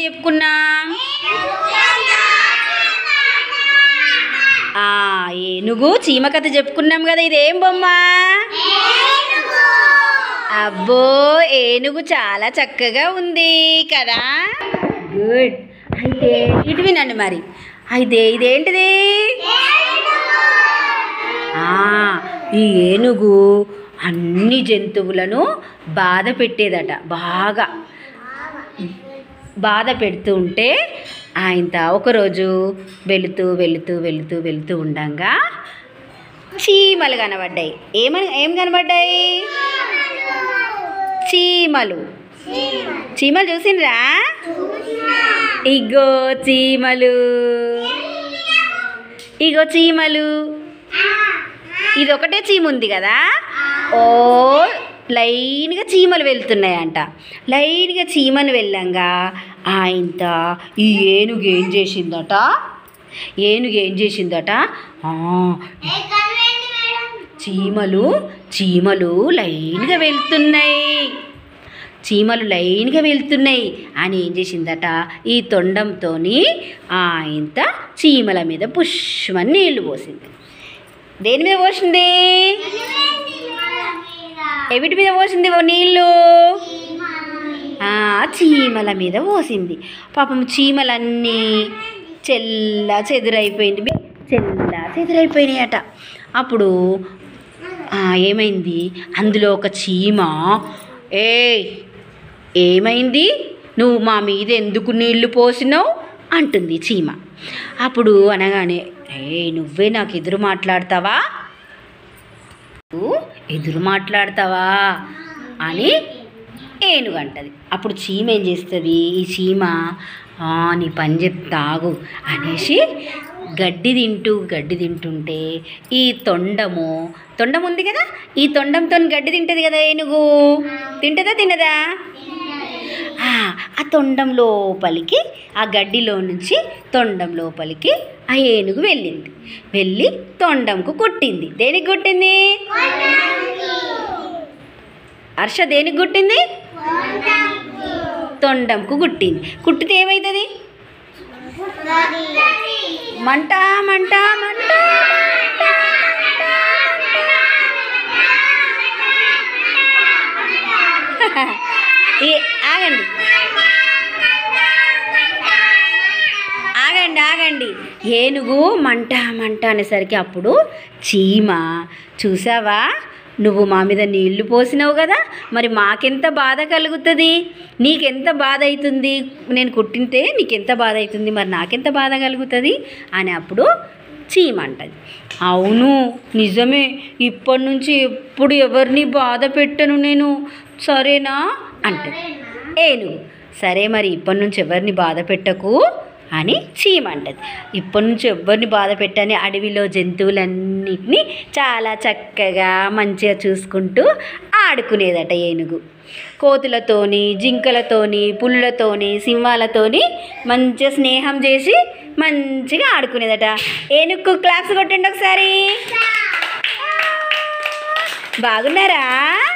చెప్పుకున్నాం ఆ ఏనుగు చీమ కథ చెప్పుకున్నాం కదా ఇదేం బొమ్మ అబ్బో ఏనుగు చాలా చక్కగా ఉంది కదా గుడ్ అయితే ఇటు వినండి మరి అయితే ఇదేంటిది ఆ, ఈ ఏనుగు అన్ని జంతువులను బాధ పెట్టేదట బాగా బాధ పెడుతూ ఉంటే ఆయన ఒకరోజు వెళుతూ వెళుతూ వెళుతూ వెళుతూ ఉండంగా చీమలు కనబడ్డాయి ఏమని ఏం కనబడ్డాయి చీమలు చీమలు చూసిండ్రా ఇగో చీమలు ఇగో చీమలు ఇది ఒకటే చీమ ఉంది కదా ఓ లైన్గా చీమలు వెళ్తున్నాయంట లైన్గా చీమలు వెళ్ళంగా ఆయంత ఈ ఏనుగు ఏం చేసిందట ఏనుగు ఏం చేసిందట ఆ, చీమలు చీమలు లైన్గా వెళ్తున్నాయి చీమలు లైన్గా వెళ్తున్నాయి అని ఏం చేసిందట ఈ తొండంతోని ఆయంత చీమల మీద పుష్మని నీళ్లు పోసింది దేని మీద పోసింది ఎవిటి మీద పోసింది ఓ నీళ్ళు ఆ, చీమల మీద పోసింది పాపం చీమలన్నీ చెల్ల చెదురైపోయింది చెల్ల చెదురైపోయినాయట అప్పుడు ఆ, ఏమైంది అందులో ఒక చీమ ఏ ఏమైంది నువ్వు మా మీద ఎందుకు నీళ్లు పోసినావు అంటుంది చీమ అప్పుడు అనగానే ఏ నువ్వే నాకు ఎదురు మాట్లాడతావా నువ్వు ఎదురు మాట్లాడతావా అని ఏనుగు అంటది అప్పుడు చీమ ఏం చేస్తుంది ఈ చీమ "ఆ, నీ పని చెప్తాగు అనేసి గడ్డి తింటూ గడ్డి తింటుంటే ఈ తొండము తొండం ఉంది కదా ఈ తొండంతో గడ్డి తింటది కదా ఏనుగు తింటదా తినదా ఆ, ఆ తొండం లోపలికి ఆ గడ్డిలో నుంచి తొండం లోపలికి ఆ ఏనుగు వెళ్ళింది వెళ్ళి తొండంకు కొట్టింది దేనికి కొట్టింది హర్ష దేనికి కొట్టింది తొండంకు కుట్టింది కుట్టితే ఏమవుతుంది మంట మంట మంట ఈ ఆగండి ఆగండి ఆగండి ఏనుగు మంట మంట అనేసరికి అప్పుడు చీమ చూసావా నువ్వు మా మీద నీళ్లు పోసినావు కదా మరి మాకెంత బాధ కలుగుతుంది నీకెంత బాధ అవుతుంది నేను కుట్టింటే నీకెంత బాధ అవుతుంది మరి నాకెంత బాధ కలుగుతుంది అని అప్పుడు చీమ అంటది అవును నిజమే ఇప్పటి నుంచి ఎప్పుడు ఎవరిని బాధ పెట్టను నేను సరేనా అంటది ఏనుగు సరే మరి ఇప్పటి నుంచి ఎవరిని బాధ పెట్టకు అని చీమ అంటది ఇప్పటి నుంచి ఎవరిని బాధ పెట్టని అడవిలో జంతువులన్నిటినీ చాలా చక్కగా మంచిగా చూసుకుంటూ ఆడుకునేదట ఏనుగు కోతులతోని జింకలతోని పులులతోని సింహాలతోని మంచిగా స్నేహం చేసి మంచిగా ఆడుకునేదట ఏనుగు క్లాస్ కొట్టండి ఒకసారి బాగున్నారా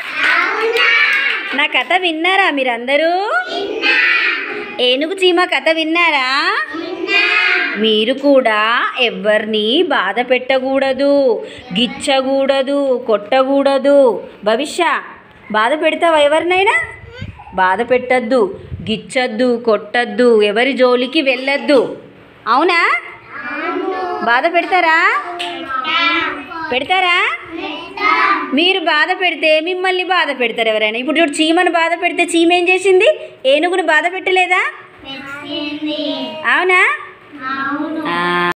నా కథ విన్నారా మీరందరూ ఏనుగు చీమ కథ విన్నారా మీరు కూడా ఎవరిని బాధ పెట్టకూడదు గిచ్చకూడదు కొట్టకూడదు భవిష్య బాధ పెడతావా ఎవరినైనా బాధ పెట్టద్దు గిచ్చద్దు కొట్టద్దు ఎవరి జోలికి వెళ్ళొద్దు అవునా బాధ పెడతారా పెడతారా మీరు బాధ పెడితే మిమ్మల్ని బాధ పెడతారు ఎవరైనా ఇప్పుడు చూడు చీమను బాధ పెడితే చీమ ఏం చేసింది ఏనుగును బాధ పెట్టలేదా అవునా ఆ.